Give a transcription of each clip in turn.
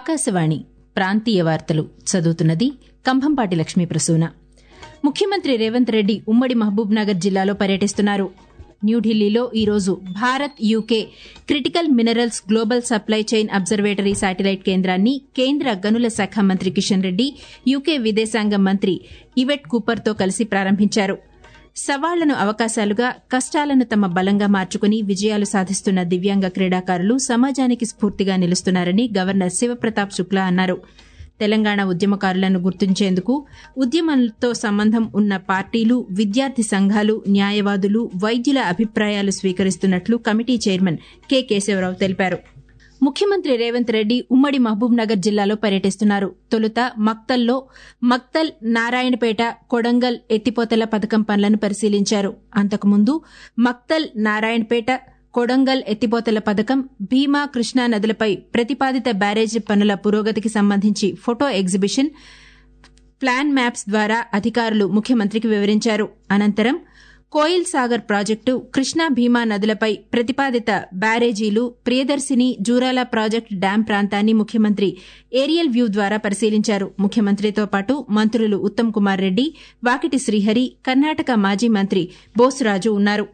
ఆకాశవాణి ప్రాంతీయ వార్తలు చదువుతున్నది కంభంపాటి లక్ష్మీ ప్రసూన ముఖ్యమంత్రి రేవంత్ రెడ్డి ఉమ్మడి మహబూబ్నగర్ జిల్లాలో పర్యటిస్తున్నారు న్యూఢిల్లీలో ఈరోజు Bharat UK critical minerals global supply chain observatory satellite కేంద్రాన్ని కేంద్ర గనుల శాఖ మంత్రి కిషన్ రెడ్డి యూకే విదేశాంగ మంత్రి ఇవెట్ కూపర్తో కలిసి ప్రారంభించారు సవాళ్లను అవకాశాలుగా కష్టాలను తమ బలంగా మార్చుకుని విజయాలు సాధిస్తున్న దివ్యాంగ క్రీడాకారులు సమాజానికి స్ఫూర్తిగా నిలుస్తున్నారని గవర్నర్ శివప్రతాప్ శుక్లా అన్నారు తెలంగాణ ఉద్యమకారులను గుర్తించేందుకు ఉద్యమంతో సంబంధం ఉన్న పార్టీలు విద్యార్థి సంఘాలు న్యాయవాదులు వైద్యుల అభిప్రాయాలు స్వీకరిస్తున్నట్లు కమిటీ చైర్మన్ కె కేశవరావు తెలిపారు ముఖ్యమంత్రి రేవంత్ రెడ్డి ఉమ్మడి మహబూబ్నగర్ జిల్లాలో పర్యటిస్తున్నారు తొలుత మక్తల్లో మక్తల్ నారాయణపేట కొడంగల్ ఎత్తిపోతల పథకం పనులను పరిశీలించారు అంతకుముందు మక్తల్ నారాయణపేట కొడంగల్ ఎత్తిపోతల పథకం భీమా కృష్ణా నదులపై ప్రతిపాదిత బ్యారేజీ పనుల పురోగతికి సంబంధించి ఫోటో ఎగ్జిబిషన్ ప్లాన్ మ్యాప్స్ ద్వారా అధికారులు ముఖ్యమంత్రికి వివరించారు అనంతరం కోయిల్ సాగర్ ప్రాజెక్టు కృష్ణా భీమా నదులపై ప్రతిపాదిత బ్యారేజీలు ప్రియదర్శిని జూరాల ప్రాజెక్టు డ్యాం ప్రాంతాన్ని ముఖ్యమంత్రి ఏరియల్ వ్యూ ద్వారా పరిశీలించారు ముఖ్యమంత్రితో పాటు మంత్రులు ఉత్తమ్ కుమార్ రెడ్డి వాకిటి శ్రీహరి కర్ణాటక మాజీ మంత్రి బోసురాజు ఉన్నారు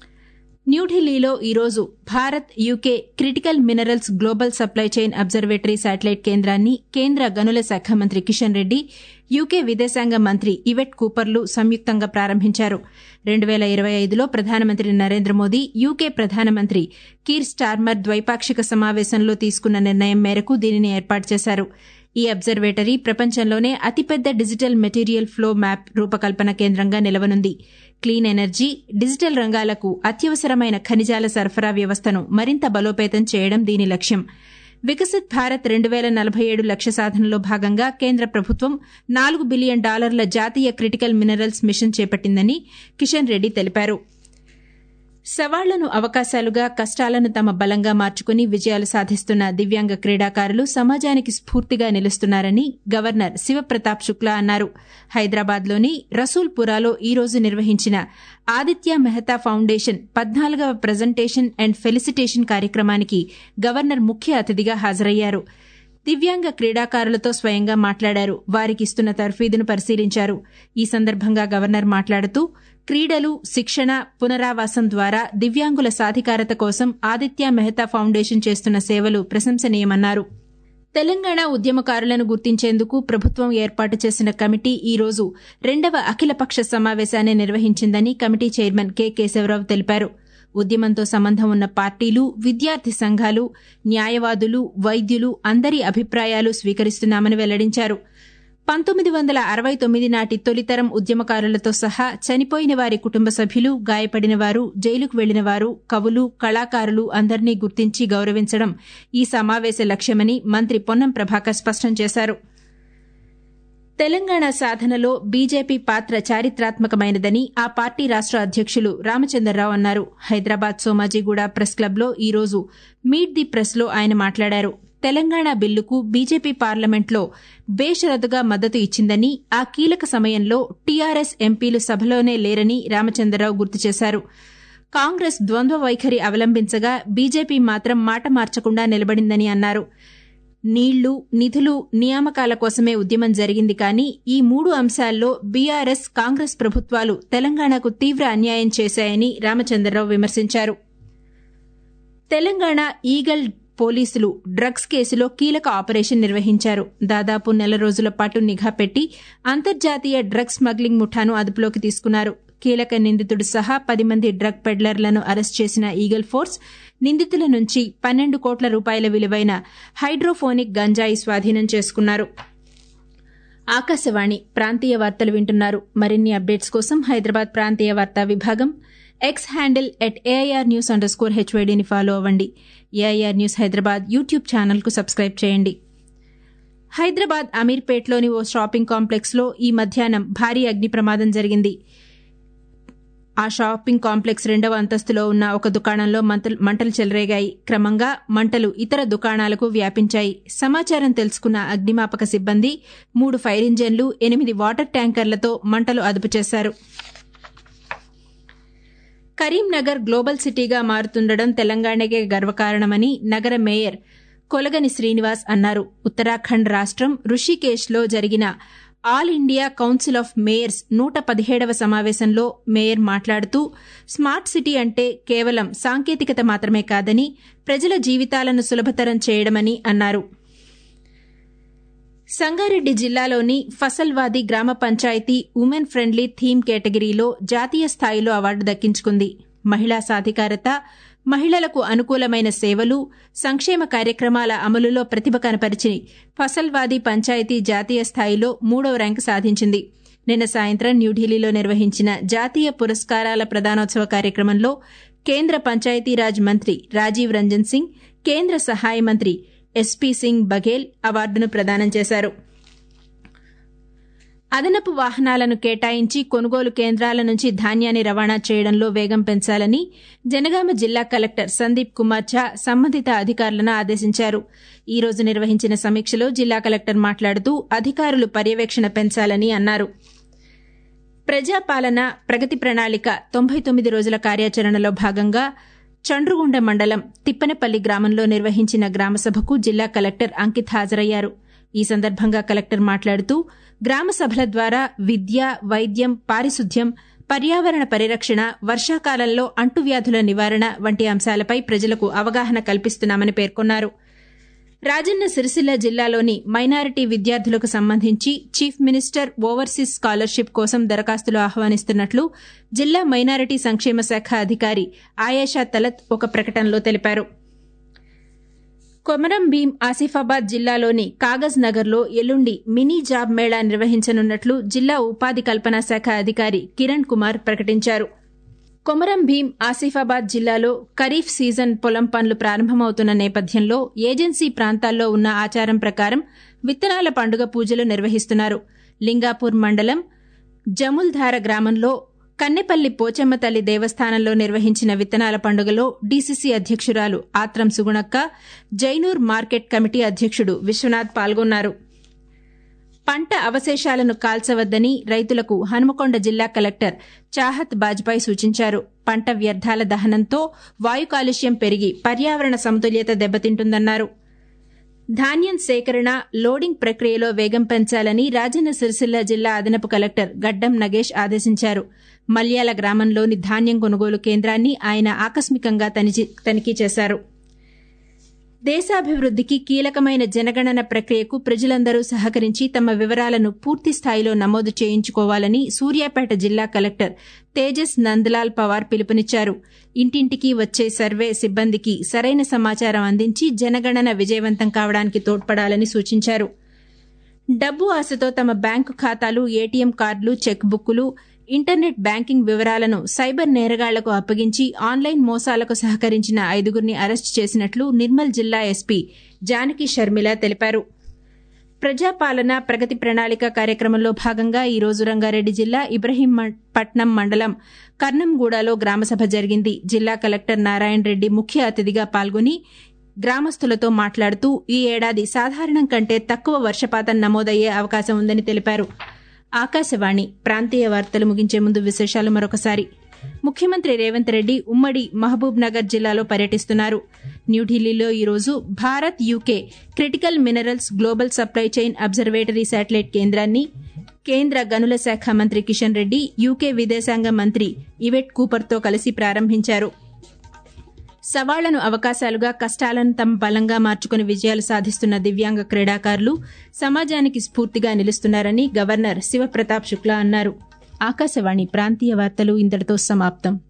న్యూఢిల్లీలో ఈరోజు Bharat UK critical minerals global supply chain observatory satellite కేంద్రాన్ని కేంద్ర గనుల శాఖ మంత్రి కిషన్ రెడ్డి యూకే విదేశాంగ మంత్రి ఇవెట్ కూపర్లు సంయుక్తంగా ప్రారంభించారు రెండు వేల ఇరవై ఐదులో ప్రధానమంత్రి నరేంద్ర మోదీ యూకే ప్రధానమంత్రి కీర్ స్టార్మర్ ద్వైపాక్షిక సమావేశంలో తీసుకున్న నిర్ణయం మేరకు దీనిని ఏర్పాటు చేశారు ఈ అబ్జర్వేటరీ ప్రపంచంలోనే అతిపెద్ద డిజిటల్ మెటీరియల్ ఫ్లో మ్యాప్ రూపకల్పన కేంద్రంగా నిలవనుంది క్లీన్ ఎనర్జీ డిజిటల్ రంగాలకు అత్యవసరమైన ఖనిజాల సరఫరా వ్యవస్థను మరింత బలోపేతం చేయడం దీని లక్ష్యం వికసిత్ భారత్ రెండు వేల నలభై ఏడు లక్ష్య సాధనలో భాగంగా కేంద్ర ప్రభుత్వం నాలుగు బిలియన్ డాలర్ల జాతీయ క్రిటికల్ మినరల్స్ మిషన్ చేపట్టిందని కిషన్ రెడ్డి తెలిపారు సవాళ్లను అవకాశాలుగా కష్టాలను తమ బలంగా మార్చుకుని విజయాలు సాధిస్తున్న దివ్యాంగ క్రీడాకారులు సమాజానికి స్ఫూర్తిగా నిలుస్తున్నారని గవర్నర్ శివప్రతాప్ శుక్లా అన్నారు హైదరాబాద్లోని రసూల్పురాలో ఈ రోజు నిర్వహించిన ఆదిత్య మెహతా ఫౌండేషన్ పద్నాలుగవ ప్రజెంటేషన్ అండ్ ఫెలిసిటేషన్ కార్యక్రమానికి గవర్నర్ ముఖ్య అతిథిగా హాజరయ్యారు దివ్యాంగ క్రీడాకారులతో స్వయంగా మాట్లాడారు వారికి ఇస్తున్న తర్ఫీదును పరిశీలించారు ఈ సందర్భంగా గవర్నర్ మాట్లాడుతూ క్రీడలు శిక్షణ పునరావాసం ద్వారా దివ్యాంగుల సాధికారత కోసం ఆదిత్య మెహతా ఫౌండేషన్ చేస్తున్న సేవలు ప్రశంసనీయమన్నారు తెలంగాణ ఉద్యమకారులను గుర్తించేందుకు ప్రభుత్వం ఏర్పాటు చేసిన కమిటీ ఈ రోజు రెండవ అఖిలపక్ష సమావేశాన్ని నిర్వహించిందని కమిటీ చైర్మన్ కె కేశవరావు తెలిపారు ఉద్యమంతో సంబంధం ఉన్న పార్టీలు విద్యార్థి సంఘాలు న్యాయవాదులు వైద్యులు అందరి అభిప్రాయాలు స్వీకరిస్తున్నామని వెల్లడించారు పంతొమ్మిది వందల అరవై తొమ్మిది నాటి తొలితరం ఉద్యమకారులతో సహా చనిపోయిన వారి కుటుంబ సభ్యులు గాయపడిన వారు జైలుకు వెళ్లిన వారు కవులు కళాకారులు అందరినీ గుర్తించి గౌరవించడం ఈ సమావేశ లక్ష్యమని మంత్రి పొన్నం ప్రభాకర్ స్పష్టం చేశారు తెలంగాణ సాధనలో బీజేపీ పాత్ర చారిత్రాత్మకమైనదని ఆ పార్టీ రాష్ట అధ్యకులు రామచంద్రరావు అన్నారు హైదరాబాద్ సోమాజిగూడ ప్రెస్ క్లబ్లో ఈ రోజు మీట్ ది ప్రెస్లో ఆయన మాట్లాడారు తెలంగాణ బిల్లుకు బీజేపీ పార్లమెంట్లో బేషరతుగా మద్దతు ఇచ్చిందని ఆ కీలక సమయంలో టీఆర్ఎస్ ఎంపీలు సభలోనే లేరని రామచంద్రరావు గుర్తు చేశారు కాంగ్రెస్ ద్వంద్వ వైఖరి అవలంబించగా బీజేపీ మాత్రం మాట మార్చకుండా నిలబడిందని అన్నారు నీళ్లు నిధులు నియామకాల కోసమే ఉద్యమం జరిగింది కానీ ఈ మూడు అంశాల్లో బీఆర్ఎస్ కాంగ్రెస్ ప్రభుత్వాలు తెలంగాణకు తీవ్ర అన్యాయం చేశాయని రామచంద్రరావు విమర్శించారు తెలంగాణ ఈగల్ పోలీసులు డ్రగ్స్ కేసులో కీలక ఆపరేషన్ నిర్వహించారు దాదాపు నెల రోజుల పాటు నిఘా పెట్టి అంతర్జాతీయ డ్రగ్స్ స్మగ్లింగ్ ముఠాను అదుపులోకి తీసుకున్నారు కీలక నిందితుడు సహా పది మంది డ్రగ్ పెడ్లర్లను అరెస్ట్ చేసిన ఈగల్ ఫోర్స్ నిందితుల నుంచి పన్నెండు కోట్ల రూపాయల విలువైన హైడ్రోఫోనిక్ గంజాయి స్వాధీనం చేసుకున్నారు ఆకాశవాణి ప్రాంతీయ వార్తలు వింటున్నారు మరిన్ని అప్డేట్స్ కోసం హైదరాబాద్ ప్రాంతీయ వార్తా విభాగం X handle at AIR news underscore హెచ్వైడీని ఫాలో అవ్వండి ఏఐఆర్ న్యూస్ హైదరాబాద్ యూట్యూబ్ ఛానల్కు సబ్స్క్రైబ్ చేయండి హైదరాబాద్ అమీర్పేట్లోని ఓ షాపింగ్ కాంప్లెక్స్లో ఈ మధ్యాహ్నం భారీ అగ్ని ప్రమాదం జరిగింది ఆ షాపింగ్ కాంప్లెక్స్ రెండవ అంతస్తులో ఉన్న ఒక దుకాణంలో మంటలు చెలరేగాయి క్రమంగా మంటలు ఇతర దుకాణాలకు వ్యాపించాయి సమాచారం తెలుసుకున్న అగ్నిమాపక సిబ్బంది మూడు ఫైర్ ఇంజన్లు ఎనిమిది వాటర్ ట్యాంకర్లతో మంటలు అదుపు చేశారు కరీంనగర్ గ్లోబల్ సిటీగా మారుతుండడం తెలంగాణకే గర్వకారణమని నగర మేయర్ కొలగని శ్రీనివాస్ అన్నారు ఉత్తరాఖండ్ రాష్ట్రం రుషికేశ్లో జరిగిన all India council of mayors నూట పదిహేడవ సమావేశంలో మేయర్ మాట్లాడుతూ స్మార్ట్ సిటీ అంటే కేవలం సాంకేతికత మాత్రమే కాదని ప్రజల జీవితాలను సులభతరం చేయడమని అన్నారు సంగారెడ్డి జిల్లాలోని ఫసల్వాది గ్రామ పంచాయతీ ఉమెన్ ఫ్రెండ్లీ థీమ్ కేటగిరీలో జాతీయ స్థాయిలో అవార్డు దక్కించుకుంది మహిళా సాధికారత మహిళలకు అనుకూలమైన సేవలు సంక్షేమ కార్యక్రమాల అమలులో ప్రతిభ కనపరిచి ఫసల్వాది పంచాయతీ జాతీయ స్థాయిలో మూడవ ర్యాంకు సాధించింది నిన్న సాయంత్రం న్యూఢిల్లీలో నిర్వహించిన జాతీయ పురస్కారాల ప్రదానోత్సవ కార్యక్రమంలో కేంద్ర పంచాయతీరాజ్ మంత్రి రాజీవ్ రంజన్ సింగ్ కేంద్ర సహాయ మంత్రి ఎస్పీ సింగ్ బఘేల్ అవార్డును ప్రదానం చేశారు అదనపు వాహనాలను కేటాయించి కొనుగోలు కేంద్రాల నుంచి ధాన్యాన్ని రవాణా చేయడంలో వేగం పెంచాలని జనగామ జిల్లా కలెక్టర్ సందీప్ కుమార్ ఝా సంబంధిత అధికారులను ఆదేశించారు ఈ రోజు నిర్వహించిన సమీక్షలో జిల్లా కలెక్టర్ మాట్లాడుతూ అధికారులు పర్యవేక్షణ పెంచాలని అన్నారు ప్రజాపాలన ప్రగతి ప్రణాళిక తొంభై తొమ్మిది రోజుల కార్యాచరణలో భాగంగా చండ్రుగుండ మండలం తిప్పనపల్లి గ్రామంలో నిర్వహించిన గ్రామసభకు జిల్లా కలెక్టర్ అంకిత్ హాజరయ్యారు ఈ సందర్భంగా కలెక్టర్ మాట్లాడుతూ గ్రామ సభల ద్వారా విద్య వైద్యం పారిశుద్ధ్యం పర్యావరణ పరిరక్షణ వర్షాకాలంలో అంటువ్యాధుల నివారణ వంటి అంశాలపై ప్రజలకు అవగాహన కల్పిస్తున్నామని పేర్కొన్నారు రాజన్న సిరిసిల్ల జిల్లాలోని మైనారిటీ విద్యార్థులకు సంబంధించి చీఫ్ మినిస్టర్ ఓవర్సీస్ స్కాలర్షిప్ కోసం దరఖాస్తులు ఆహ్వానిస్తున్నట్లు జిల్లా మైనారిటీ సంక్షేమ శాఖ అధికారి ఆయేషా తలత్ ఒక ప్రకటనలో తెలిపారు కొమరం భీం ఆసిఫాబాద్ జిల్లాలోని కాగజ్ నగర్లో ఎల్లుండి మినీ జాబ్ మేళా నిర్వహించనున్నట్లు జిల్లా ఉపాధి కల్పనా శాఖ అధికారి కిరణ్ కుమార్ ప్రకటించారు కొమరం భీం ఆసిఫాబాద్ జిల్లాలో ఖరీఫ్ సీజన్ పొలం పనులు ప్రారంభమవుతున్న నేపథ్యంలో ఏజెన్సీ ప్రాంతాల్లో ఉన్న ఆచారం ప్రకారం విత్తనాల పండుగ పూజలు నిర్వహిస్తున్నారు లింగాపూర్ మండలం జముల్ధార గ్రామంలో కన్నెపల్లి పోచమ్మ తల్లి దేవస్థానంలో నిర్వహించిన విత్తనాల పండుగలో డీసీసీ అధ్యక్షురాలు ఆత్రం సుగుణక్క జైనూర్ మార్కెట్ కమిటీ అధ్యక్షుడు విశ్వనాథ్ పాల్గొన్నారు పంట అవశేషాలను కాల్చవద్దని రైతులకు హనుమకొండ జిల్లా కలెక్టర్ చాహత్ బాజ్పాయ్ సూచించారు పంట వ్యర్థాల దహనంతో వాయు కాలుష్యం పెరిగి పర్యావరణ సమతుల్యత దెబ్బతింటుందన్నారు ధాన్యం సేకరణ లోడింగ్ ప్రక్రియలో వేగం పెంచాలని రాజన్న సిరిసిల్ల జిల్లా అదనపు కలెక్టర్ గడ్డం నగేష్ ఆదేశించారు మల్యాల గ్రామంలోని ధాన్యం కొనుగోలు కేంద్రాన్ని ఆయన ఆకస్మికంగా తనిఖీ చేశారు దేశాభివృద్దికి కీలకమైన జనగణన ప్రక్రియకు ప్రజలందరూ సహకరించి తమ వివరాలను పూర్తి స్థాయిలో నమోదు చేయించుకోవాలని సూర్యాపేట జిల్లా కలెక్టర్ తేజస్ నందలాల్ పవార్ పిలుపునిచ్చారు ఇంటింటికి వచ్చే సర్వే సిబ్బందికి సరైన సమాచారం అందించి జనగణన విజయవంతం కావడానికి తోడ్పడాలని సూచించారు డబ్బు ఆశతో తమ బ్యాంకు ఖాతాలు ఏటీఎం కార్డులు చెక్ బుక్కులు ఇంటర్నెట్ బ్యాంకింగ్ వివరాలను సైబర్ నేరగాళ్లకు అప్పగించి ఆన్లైన్ మోసాలకు సహకరించిన ఐదుగురిని అరెస్టు చేసినట్లు నిర్మల్ జిల్లా ఎస్పీ జానకి షర్మిల తెలిపారు ప్రజాపాలన ప్రగతి ప్రణాళిక కార్యక్రమంలో భాగంగా ఈ రోజు రంగారెడ్డి జిల్లా ఇబ్రహీంపట్నం మండలం కర్నంగూడలో గ్రామసభ జరిగింది జిల్లా కలెక్టర్ నారాయణ రెడ్డి ముఖ్య అతిథిగా పాల్గొని గ్రామస్తులతో మాట్లాడుతూ ఈ ఏడాది సాధారణం కంటే తక్కువ వర్షపాతం నమోదయ్యే అవకాశం ఉందని తెలిపారు ఆకాశవాణి ప్రాంతీయ వార్తలు ముగించే ముందు విశేషాలు మరొకసారి ముఖ్యమంత్రి రేవంత్ రెడ్డి ఉమ్మడి మహబూబ్ నగర్ జిల్లాలో పర్యటిస్తున్నారు న్యూఢిల్లీలో ఈరోజు Bharat UK critical minerals global supply chain observatory satellite కేంద్రాన్ని కేంద్ర గనుల శాఖ మంత్రి కిషన్ రెడ్డి యూకే విదేశాంగ మంత్రి ఇవెట్ కూపర్తో కలిసి ప్రారంభించారు సవాళ్లను అవకాశాలుగా కష్టాలను తమ బలంగా మార్చుకుని విజయాలు సాధిస్తున్న దివ్యాంగ క్రీడాకారులు సమాజానికి స్ఫూర్తిగా నిలుస్తున్నారని గవర్నర్ శివప్రతాప్ శుక్లా అన్నారు ఆకాశవాణి ప్రాంతీయ వార్తలు ఇంతటితో సమాప్తం